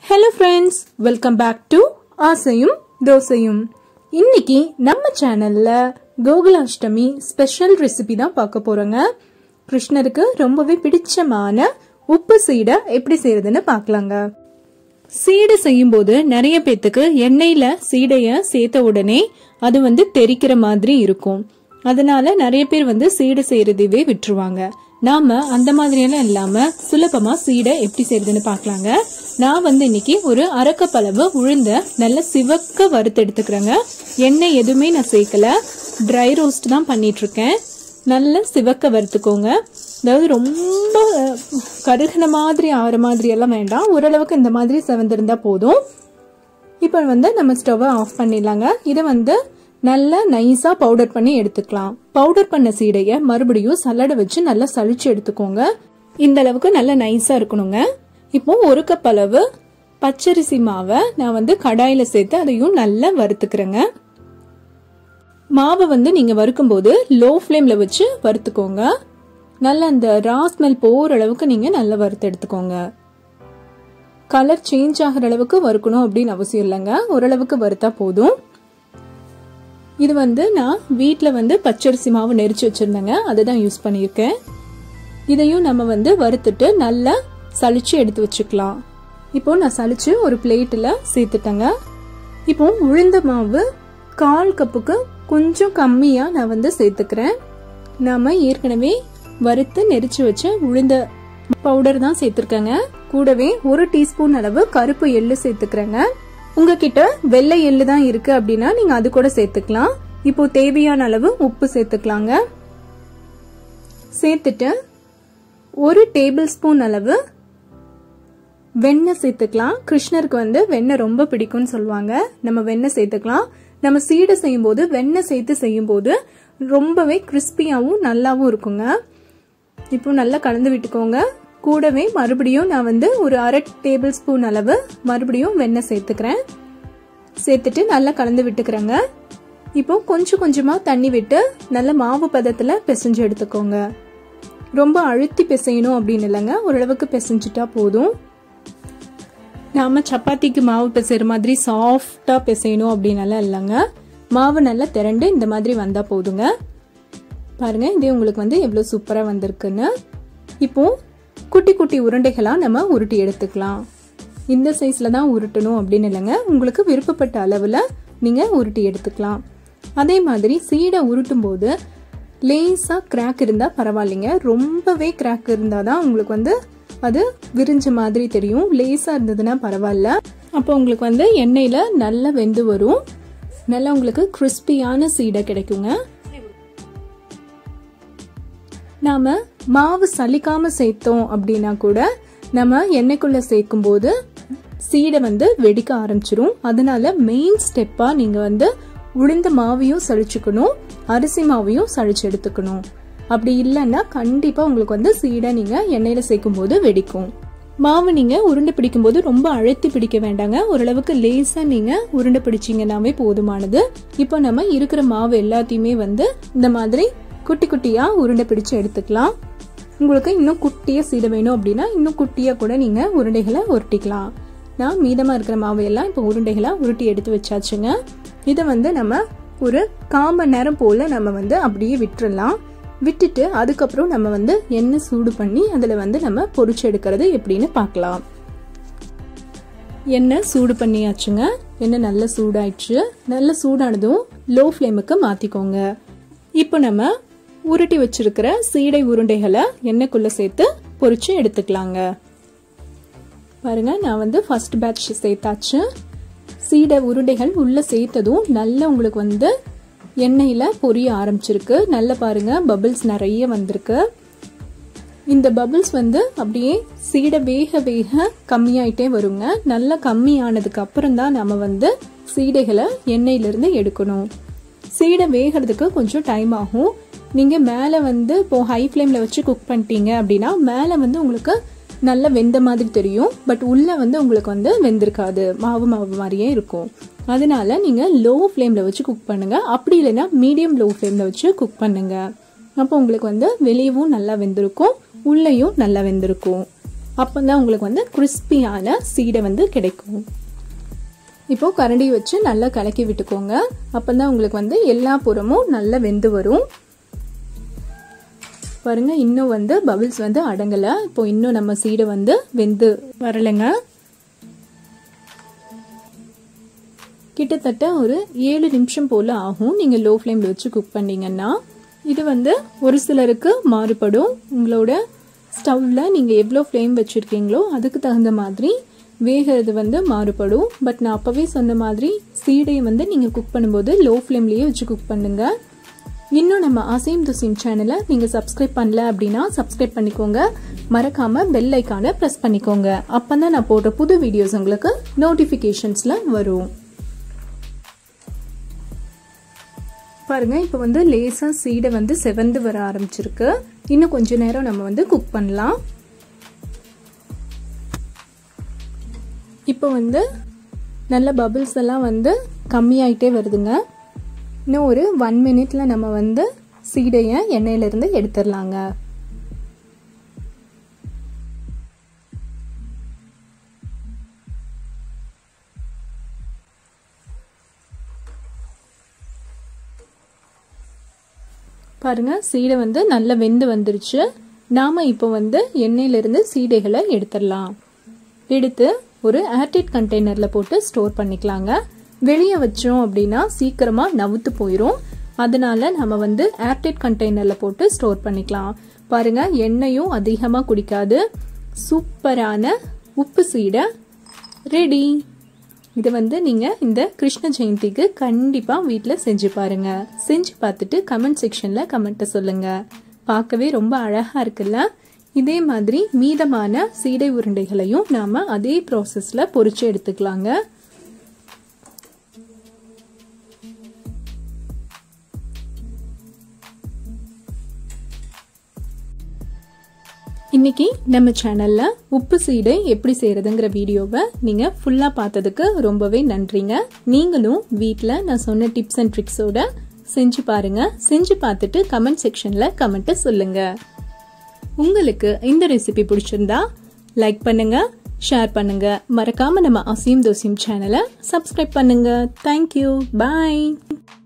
hello friends welcome back to ஆசையும் தோசையும் இன்னைக்கு நம்ம சேனல்ல கோகுலாஷ்டமி ஸ்பெஷல் ரெசிபி தான் பார்க்க போறோங்க கிருஷ்ணருக்கு ரொம்பவே பிடிச்சமான உப்பு சீடை எப்படி செய்யறதுன்னு பார்க்கலாங்க சீடை செய்யும்போது நிறைய பேத்துக்கு எண்ணெயில சீடைய சேர்த்த உடனே அது வந்து தெறிக்கிற மாதிரி இருக்கும் அதனால நிறைய பேர் வந்து சீடை செய்யறதையே விட்டுருவாங்க நாம அந்த மாதிரியெல்லாம் இல்லாம சுலபமா சீடை எப்படி செய்யறதுன்னு பார்க்கலாங்க நான் வந்து இன்னைக்கு ஒரு அரைக்கப்பளவு உளுந்த நல்ல சிவக்க வறுத்து எடுத்துக்கிறேங்க எண்ணெய் எதுவுமே நான் சேர்க்கல ட்ரை ரோஸ்ட் தான் பண்ணிட்டு இருக்கேன் நல்ல சிவக்க வறுத்துக்கோங்க அதாவது ரொம்ப கருகின மாதிரி ஆகிற மாதிரி எல்லாம் வேண்டாம் ஓரளவுக்கு இந்த மாதிரி செவந்திருந்தா போதும் இப்போ வந்து நம்ம ஸ்டவ்வை ஆஃப் பண்ணிடலாங்க இதை வந்து நல்லா நைஸாக பவுடர் பண்ணி எடுத்துக்கலாம் பவுடர் பண்ண சீடையை மறுபடியும் சல்லடை வச்சு நல்லா சளிச்சு எடுத்துக்கோங்க இந்த அளவுக்கு நல்லா நைஸாக இருக்கணுங்க இப்போ ஒரு கப் அளவு பச்சரிசி மாவை நான் வந்து கடாயில் சேர்த்து அதையும் நல்லா வறுத்துக்கிறேங்க மாவை வந்து நீங்கள் வறுக்கும்போது லோ ஃப்ளேமில் வச்சு வறுத்துக்கோங்க நல்லா அந்த ரா ஸ்மெல் போகிற அளவுக்கு நீங்கள் நல்லா வறுத்து எடுத்துக்கோங்க கலர் சேஞ்ச் ஆகிற அளவுக்கு வறுக்கணும் அப்படின்னு அவசியம் இல்லைங்க ஓரளவுக்கு வறுத்தா போதும் இது வந்து நான் வீட்டில் வந்து பச்சரிசி மாவு நெரிச்சு வச்சுருந்தேங்க அதை தான் யூஸ் பண்ணியிருக்கேன் இதையும் நம்ம வந்து வறுத்துட்டு நல்லா சளிச்சு எடுத்து வச்சுக்கலாம் இப்போ நான் சளிச்சு ஒரு பிளேட்டில் சேர்த்துட்டேங்க இப்போ உளுந்த மாவு கால் கப்புக்கு கொஞ்சம் கம்மியாக நான் வந்து சேர்த்துக்கிறேன் நாம் ஏற்கனவே வறுத்து நெரிச்சு வச்ச உளுந்த பவுடர் தான் சேர்த்துருக்கேங்க கூடவே ஒரு டீஸ்பூன் அளவு கருப்பு எள்ளு சேர்த்துக்கிறேங்க உங்ககிட்ட வெள்ளை எள்ளு தான் இருக்கு அப்படின்னா நீங்க அது கூட சேர்த்துக்கலாம் இப்போ தேவையான அளவு உப்பு சேர்த்துக்கலாங்க சேர்த்துட்டு ஒரு டேபிள் ஸ்பூன் அளவு வெண்ணெய் சேர்த்துக்கலாம் கிருஷ்ணருக்கு வந்து வெண்ணெய் ரொம்ப பிடிக்கும்னு சொல்லுவாங்க நம்ம வெண்ணெய் சேர்த்துக்கலாம் நம்ம சீடை செய்யும்போது வெண்ணெய் சேர்த்து செய்யும்போது ரொம்பவே கிறிஸ்பியாகவும் நல்லாவும் இருக்குங்க இப்போ நல்லா கலந்து விட்டுக்கோங்க கூடவே மறுபடியும் நான் வந்து ஒரு அரை டேபிள் ஸ்பூன் அளவு மறுபடியும் வெண்ணெய் சேர்த்துக்கிறேன் சேர்த்துட்டு நல்லா கலந்து விட்டுக்கிறேங்க இப்போ கொஞ்சம் கொஞ்சமாக தண்ணி விட்டு நல்ல மாவு பதத்தில் பிசைஞ்சு எடுத்துக்கோங்க ரொம்ப அழுத்தி பிசையணும் அப்படின்னு இல்லைங்க ஓரளவுக்கு பிசைஞ்சிட்டா போதும் நாம் சப்பாத்திக்கு மாவு பிசைகிற மாதிரி சாஃப்டாக பிசையணும் அப்படின்னலாம் இல்லைங்க மாவு நல்லா திரண்டு இந்த மாதிரி வந்தால் போதுங்க பாருங்க இதே உங்களுக்கு வந்து எவ்வளோ சூப்பராக வந்திருக்குன்னு இப்போ குட்டி குட்டி உருண்டைகளாக நம்ம உருட்டி எடுத்துக்கலாம் இந்த சைஸில் தான் உருட்டணும் அப்படின்னு இல்லைங்க உங்களுக்கு விருப்பப்பட்ட அளவில் நீங்கள் உருட்டி எடுத்துக்கலாம் அதே மாதிரி சீடை உருட்டும் போது லேஸாக கிராக் இருந்தால் பரவாயில்லைங்க ரொம்பவே கிராக் இருந்தால் தான் உங்களுக்கு வந்து அது விரிஞ்ச மாதிரி தெரியும் லேஸாக இருந்ததுன்னா பரவாயில்ல அப்போ உங்களுக்கு வந்து எண்ணெயில் நல்லா வெந்து வரும் நல்லா உங்களுக்கு கிறிஸ்பியான சீடை கிடைக்குங்க நாம் மாவு சலிக்காமல் சேர்த்தோம் அப்படின்னா கூட நம்ம எண்ணெய்க்குள்ளே சேர்க்கும் போது சீடை வந்து வெடிக்க ஆரம்பிச்சிரும் அதனால மெயின் ஸ்டெப்பாக நீங்கள் வந்து உளுந்த மாவையும் சளிச்சுக்கணும் அரிசி மாவையும் சளிச்சு எடுத்துக்கணும் அப்படி இல்லைன்னா கண்டிப்பாக உங்களுக்கு வந்து சீடை நீங்கள் எண்ணெயில் சேர்க்கும் போது வெடிக்கும் மாவு நீங்கள் உருண்டை பிடிக்கும் போது ரொம்ப அழுத்தி பிடிக்க வேண்டாங்க ஓரளவுக்கு லேசாக நீங்கள் உருண்டை பிடிச்சிங்கன்னாவே போதுமானது இப்போ நம்ம இருக்கிற மாவு எல்லாத்தையுமே வந்து இந்த மாதிரி குட்டி குட்டியாக உருண்டை பிடிச்சு எடுத்துக்கலாம் உங்களுக்கு இன்னும் குட்டியாக சீடை வேணும் அப்படின்னா இன்னும் குட்டியாக கூட நீங்கள் உருண்டைகளை உருட்டிக்கலாம் நான் மீதமாக இருக்கிற மாவையெல்லாம் இப்போ உருண்டைகளை உருட்டி எடுத்து வச்சாச்சுங்க இதை வந்து நம்ம ஒரு கால் மணி நேரம் போல் நம்ம வந்து அப்படியே விட்டுறலாம் விட்டுட்டு அதுக்கப்புறம் நம்ம வந்து எண்ணெய் சூடு பண்ணி அதில் வந்து நம்ம பொறிச்சு எடுக்கிறது எப்படின்னு பார்க்கலாம் எண்ணெய் சூடு பண்ணியாச்சுங்க எண்ணெய் நல்ல சூடாயிடுச்சு நல்ல சூடானதும் லோ ஃப்ளேமுக்கு மாற்றிக்கோங்க இப்போ நம்ம உருட்டி வச்சிருக்கிற சீடை உருண்டைகளை எண்ணெய்க்குள்ளே சேர்த்து பொறிச்சு எடுத்துக்கலாங்க பாருங்க நான் வந்து ஃபர்ஸ்ட் பேட்ச் சேர்த்தாச்சு சீடை உருண்டைகள் உள்ளே சேர்த்ததும் நல்லா உங்களுக்கு வந்து எண்ணெயில் பொரிய ஆரம்பிச்சிருக்கு நல்லா பாருங்க பபிள்ஸ் நிறைய வந்திருக்கு இந்த பபிள்ஸ் வந்து அப்படியே சீடை வேக வேக கம்மியாயிட்டே வருங்க நல்லா கம்மியானதுக்கு அப்புறம் தான் நம்ம வந்து சீடைகளை எண்ணெயிலிருந்து எடுக்கணும் சீடை வேகிறதுக்கு கொஞ்சம் டைம் ஆகும் நீங்கள் மேலே வந்து இப்போ ஹை ஃப்ளேமில் வச்சு குக் பண்ணிட்டீங்க அப்படின்னா மேலே வந்து உங்களுக்கு நல்ல வெந்த மாதிரி தெரியும் பட் உள்ளே வந்து உங்களுக்கு வந்து வெந்திருக்காது மாவு மாவு மாதிரியே இருக்கும் அதனால நீங்கள் லோ ஃப்ளேமில் வச்சு குக் பண்ணுங்கள் அப்படி இல்லைன்னா மீடியம் லோ ஃப்ளேமில் வச்சு குக் பண்ணுங்கள் அப்போ உங்களுக்கு வந்து வெளியவும் நல்லா வெந்திருக்கும் உள்ளேயும் நல்லா வெந்திருக்கும் அப்போ தான் உங்களுக்கு வந்து கிறிஸ்பியான சீடை வந்து கிடைக்கும் இப்போது கரண்டி வச்சு நல்லா கலக்கி விட்டுக்கோங்க அப்போ தான் உங்களுக்கு வந்து எல்லா புறமும் நல்லா வெந்து வரும் பாருங்க இன்னும் வந்து பபிள்ஸ் வந்து அடங்கலை இப்போ இன்னும் நம்ம சீடை வந்து வெந்து வரலைங்க கிட்டத்தட்ட ஒரு ஏழு நிமிஷம் போல் ஆகும் நீங்கள் லோ ஃப்ளேமில் வச்சு குக் பண்ணிங்கன்னா இது வந்து ஒரு சிலருக்கு மாறுபடும் உங்களோட ஸ்டவ்வில் நீங்கள் எவ்வளோ ஃப்ளேம் வச்சுருக்கீங்களோ அதுக்கு தகுந்த மாதிரி வேகிறது வந்து மாறுபடும் பட் நான் அப்போவே சொன்ன மாதிரி சீடையை வந்து நீங்கள் குக் பண்ணும்போது லோ ஃப்ளேம்லேயே வச்சு குக் பண்ணுங்கள் இன்னும் நம்ம அசீம் துசீம் சேனலை நீங்கள் சப்ஸ்கிரைப் பண்ணல அப்படின்னா சப்ஸ்கிரைப் பண்ணிக்கோங்க மறக்காமல் பெல் ஐக்கானை ப்ரெஸ் பண்ணிக்கோங்க அப்போ தான் நான் போடுற புது வீடியோஸ் உங்களுக்கு நோட்டிஃபிகேஷன்ஸில் வரும் பாருங்க இப்போ வந்து லேசாக சீடை வந்து செவந்து வர ஆரம்பிச்சிருக்கு இன்னும் கொஞ்ச நேரம் நம்ம வந்து குக் பண்ணலாம் இப்போ வந்து நல்ல பபிள்ஸ் எல்லாம் வந்து கம்மியாயிட்டே வருதுங்க இன்னும் ஒரு ஒன் மினிட்ல நம்ம வந்து சீடையை எண்ணெயிலிருந்து எடுத்துடலாங்க பாருங்க சீடை வந்து நல்லா வெந்து வந்துருச்சு நாம இப்போ வந்து எண்ணெயிலிருந்து சீடைகளை எடுத்துடலாம் எடுத்து ஒரு ஏர்டைட் கண்டெய்னரில் போட்டு ஸ்டோர் பண்ணிக்கலாங்க வெளியே வச்சோம் அப்படின்னா சீக்கிரமாக நவுத்து போயிடும் அதனால நம்ம வந்து ஏர்டைட் கண்டெய்னரில் போட்டு ஸ்டோர் பண்ணிக்கலாம் பாருங்க எண்ணெயும் அதிகமாக குடிக்காது சூப்பரான உப்பு சீடை ரெடி இது வந்து நீங்கள் இந்த கிருஷ்ண ஜெயந்திக்கு கண்டிப்பாக வீட்டில் செஞ்சு பாருங்க செஞ்சு பார்த்துட்டு கமெண்ட் செக்ஷனில் கமெண்ட்டை சொல்லுங்கள் பார்க்கவே ரொம்ப அழகாக இருக்குல்ல இதே மாதிரி மீதமான சீடை உருண்டைகளையும் நாம் அதே ப்ராசஸில் பொறிச்சு எடுத்துக்கலாங்க இன்னைக்கு நம்ம சேனல்ல உப்பு சீடை எப்படி செய்யறதுங்கிற வீடியோவை நீங்க ஃபுல்லா பார்த்ததுக்கு ரொம்பவே நன்றிங்க நீங்களும் வீட்டில் நான் சொன்ன டிப்ஸ் அண்ட் ட்ரிக்ஸோட செஞ்சு பாருங்க செஞ்சு பார்த்துட்டு கமெண்ட் செக்ஷன்ல கமெண்ட்டை சொல்லுங்க உங்களுக்கு இந்த ரெசிபி பிடிச்சிருந்தா லைக் பண்ணுங்க ஷேர் பண்ணுங்க மறக்காம நம்ம அசீம் தோசிம் சேனலை சப்ஸ்கிரைப் பண்ணுங்க தேங்க்யூ பாய்